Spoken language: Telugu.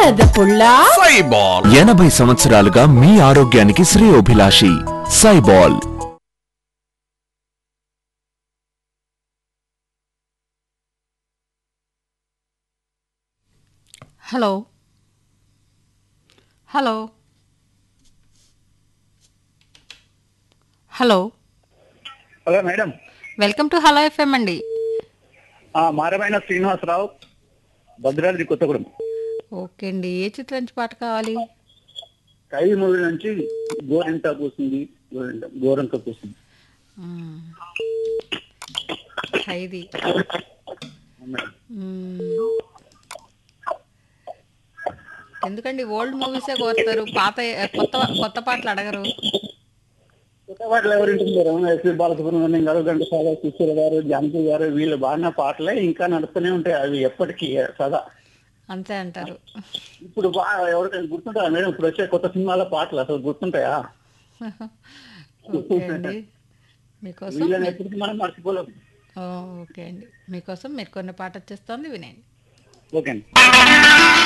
బురద పుల్ల సైబాల్ ఎనభై సంవత్సరాలుగా మీ ఆరోగ్యానికి శ్రేయోభిలాషి సైబాల్ hello hello hello hello madam welcome to hello FM అండి ఆ, మారమైన శ్రీనివాసరావు భద్రాద్రి కొత్తగూడెం ఓకే అండి ఏ చిత్రం నుంచి పాట కావాలి ఖైదీ మూవీ నుంచి గోరింట పూసింది గోరింట గోరంక పూసింది మ్మ్. ఖైదీ మేడం. మ్మ్. ఎందుకండి ఓల్డ్ మూవీసే కోరుతారు పాత కొత్త కొత్త పాటలు అడగరు కొత్త పాటలు ఎవరు వింటున్నారు ఎస్పి బాలసుబ్రహ్మణ్యం గారు ఘంటసాల సుశీల గారు జానకి గారు వీళ్ళు బాడిన పాటలే ఇంకా నడుస్తూనే ఉంటాయి అవి ఎప్పటికీ సదా అంతే అంటారు ఇప్పుడు బాగా ఎవరికైనా గుర్తుంటాయా మేడం ఇప్పుడు వచ్చే కొత్త సినిమాల పాటలు అసలు గుర్తుంటాయా ఓకే అండి మీకోసం వీళ్ళని ఎప్పటికీ మనం మర్చిపోలేము ఓ, ఓకే అండి మీకోసం మీరు కొన్ని పాట వచ్చేస్తుంది వినండి ఓకే అండి